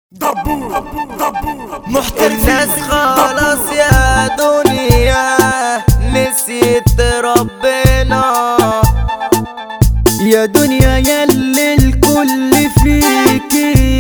دبور دبور محترف الناس خلاص يا دنيا نسيت ربنا يا دنيا يلي الكل فيكي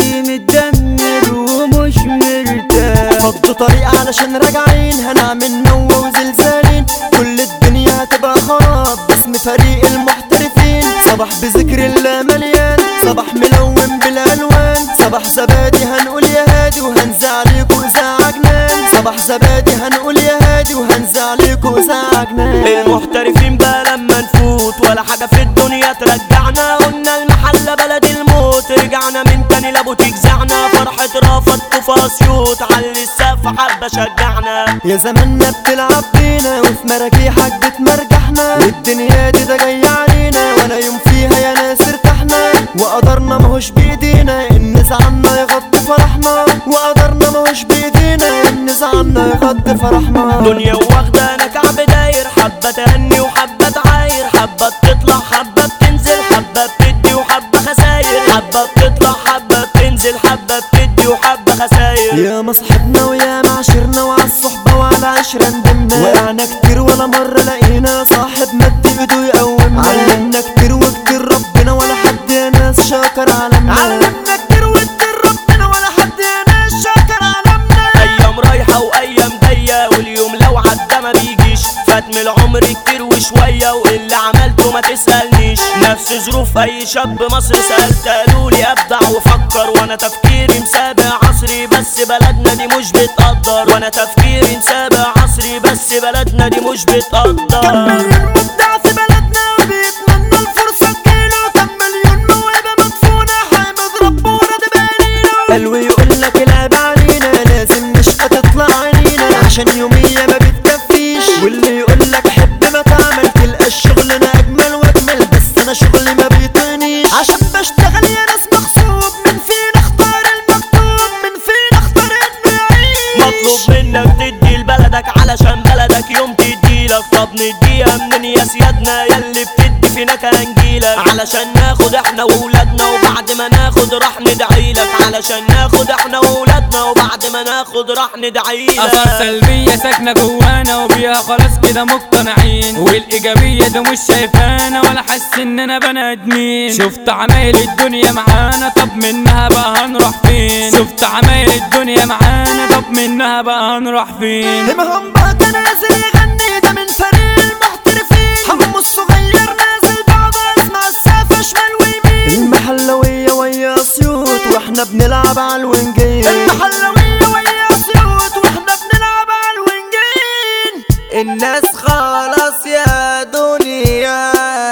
متدمر ومش مرتاح فضوا طريق علشان راجعين هنعمل نوة وزلزالين كل الدنيا هتبقى خراب باسم فريق المحترفين صباح بذكر الله مليان صباح ملون بالالوان صباح زبادي هنقول يا هادي وهنزع عليكوا ساعة جنان صباح زبادي هنقول يا هادي وهنزع عليكوا ساعة جنان المحترفين بقى لما نفوت ولا حاجة في الدنيا ترجعنا قلنا المحلة بلد الموت رجعنا من تاني لابوتيك زعنا فرحة رافض في اسيوط على السقف حبة شجعنا يا زماننا بتلعب بينا وفي مراجيحك بتمرجحنا والدنيا دي ده جاي علينا ولا يوم فيها يا ناس ارتحنا وقدرنا ماهوش بايدينا ان زعلنا يغطي فرحنا وقدرنا ماهوش بايدينا ان زعلنا يغطي فرحنا دنيا واخدانا كعب داير حبة تهني وحبة تعاير حبة بتطلع حبة بتنزل حبة بتدي وحبة خساير حبة بتطلع حبة بتنزل حبة بتدي وحبة خساير يا ما صاحبنا ويا ما عشرنا وعلى الصحبة وعلى عشرة ندمنا وقعنا كتير ولا مرة لقينا صاحب مد ايده يقومنا علمنا كتير وكتير ربنا ولا حد يا ناس شاكر علمنا علمنا كتير وكتير ربنا ولا حد يا ناس شاكر علمنا ايام رايحة وايام جاية واليوم لو عدى ما بيجيش فات من العمر كتير وشوية واللي عملته ما تسألنيش نفس ظروف اي شاب مصري سألت قالولي ابدع وفكر وانا تفكيري مسابق عصري بس بلدنا دي مش بتقدر وانا تفكيري مسابق عصري بس بلدنا دي مش بتقدر المبدع في بلدنا وبيتمنى الفرصة تجيله كم مليون موهبة مدفونة حامد ربنا ده باينينه قالوا يقول لك العيب علينا لازم نشقى تطلع علينا عشان يومية ما بتكفيش واللي يقول لك حب ما تعمل تلقى الشغل انا اجمل واجمل بس انا شغلي ما بيطينيش عشان بشتغل يا ناس مغصوب من فينا اختار المكتوب من فينا اختار انه يعيش مطلوب منك تدي لبلدك علشان بلدك يوم تديلك طب نديها منين يا سيادنا ياللي بتدي فينك هنجيلك علشان ناخد احنا وولادنا وبعد ما ناخد راح ندعيلك علشان ناخد احنا وولادنا وبعد ما ناخد راح آثار ندعيلك سلبية ساكنة جوانا وبيها خلاص كده مقتنعين والإيجابية ده مش شايفانا ولا حاسس إننا بني آدمين شفت عمايل الدنيا معانا طب منها بقى هنروح فين شفت عمايل الدنيا معانا طب منها بقى هنروح فين همهم بقى نازل يغني ده من فريق المحترفين حمو الصغير نازل بعض اسمع السافة شمال ويمين المحلوية ويا اسيوط واحنا بنلعب على الوينجين المحلوية ويا اسيوط واحنا بنلعب على الوينجين الناس خلاص يا دنيا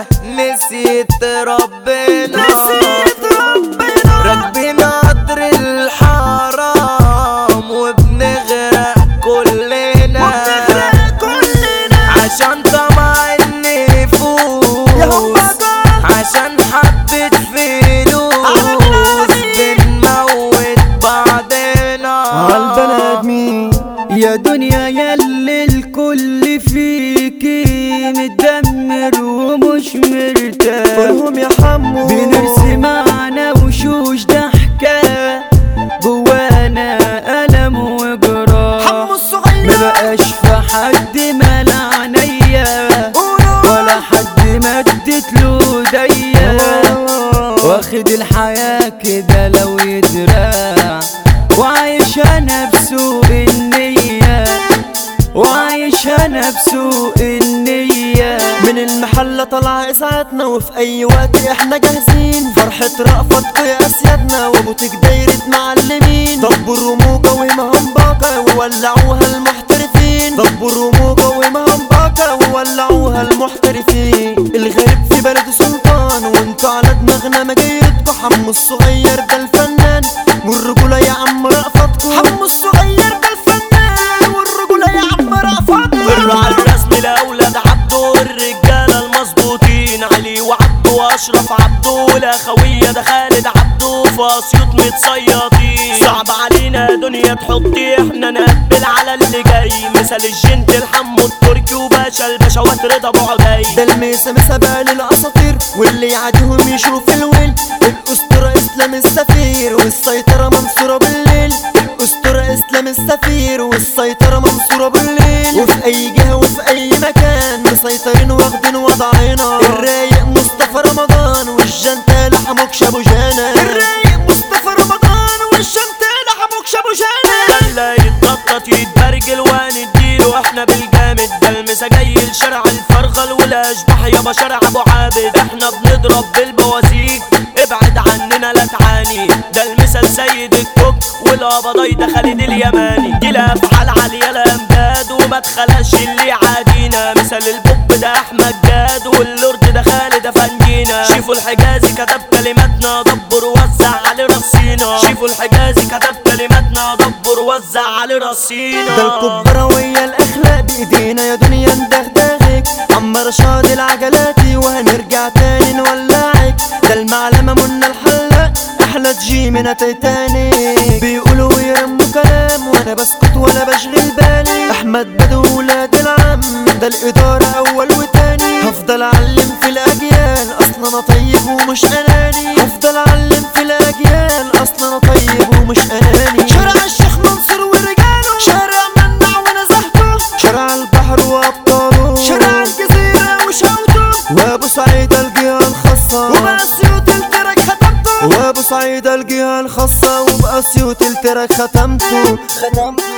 نسيت ربنا نسيت ربنا راكبين قطر الحرام وبنغرق كلنا نغرق كلنا عشان طمع يا النفوس همبكة عشان حبة فلوس بنموت بعضنا عالبني ادمين يا دنيا يلي الكل فيكي متدمر ومش مرتاح قولهم يا حمو بنرسم معنا وشوش ضحكة جوانا ألم وجراح حمو الصغير ما بقاش في حد ملا عينيا ولا حد مدت له ايديا واخد الحياة كده لو يدرع وعايشة نفسه النية وعايشة نفسه النية من المحلة طلع اسعادنا وفي اي وقت احنا جاهزين فرحة رأفت يا اسيادنا وبوتيك دايرة معلمين ضبوا الرموجة ومهم باقة وولعوها المحترفين ضبوا الرموجة ومهم باقة وولعوها المحترفين الغريب في بلد سلطان وانتوا على دماغنا مجيتكوا حمو الصغير ده الفنان والرجولة يا عم رأفتكوا حمو الصغير ده الفنان والرجولة يا عم رأفتكوا الراعي الرسمي لاولاد عبده الرجاله المظبوطين علي وعبده واشرف عبده والاخويه ده خالد عبده في اسيوط متصيطين صعب علينا دنيا تحطي احنا نقبل على اللي جاي مثل الجنت الحمو التركي وباشا البشوات رضا ابو عباي ده الميسة مسابقة للأساطير واللي يعديهم يشوف الويل الأسطورة إسلام السفير والسيطرة منصورة بالليل اسلام السفير والسيطرة منصورة بالليل وفي اي جهة وفي اي مكان مسيطرين واخدين وضعنا الرايق مصطفى رمضان والجنتالة حموك شابو جانا الرايق مصطفى رمضان والجنتالة حموك شابو جانا لا يتنطط يتبرجل ونديله احنا بالجامد ده المسا جاي لشارع الفرغل والاشباح يابا شارع ابو عابد احنا بنضرب بالبوازيك ابعد عننا لا تعاني ده المثل سيد الكوك والقبضاي ده خالد اليماني دي الافعال عاليه الامجاد وما تخلاش اللي عادينا مثل البوب ده احمد جاد واللورد ده خالد افندينا شيفوا الحجازي كتب كلماتنا دبر ووزع على رصينا شيفوا الحجازي كتب كلماتنا دبر ووزع على رصينا ده الكبرى ويا الاخلاق بايدينا يا دنيا ندغدغك عم رشاد العجلاتي وهنرجع تاني نولعك ده المعلمة منى الحلاق احلى تجي من تيتانيك بيقولوا ويرموا كلام وانا بسكت ولا بشغل بالي احمد بدو ولاد العم ده الادارة اول وتاني هفضل اعلم في الاجيال اصلا انا طيب ومش اناني هفضل اعلم في الاجيال اصلا انا طيب ومش اناني شارع الشيخ منصور ورجاله شارع منع ونزهته شارع البحر وابطاله شارع الجزيرة وشوته وابو سعيد الجهة الخاصة وبأسيوط الترك ختمته وابو سعيد الجهة الخاصة وبأسيوط الترك ختمته ختمته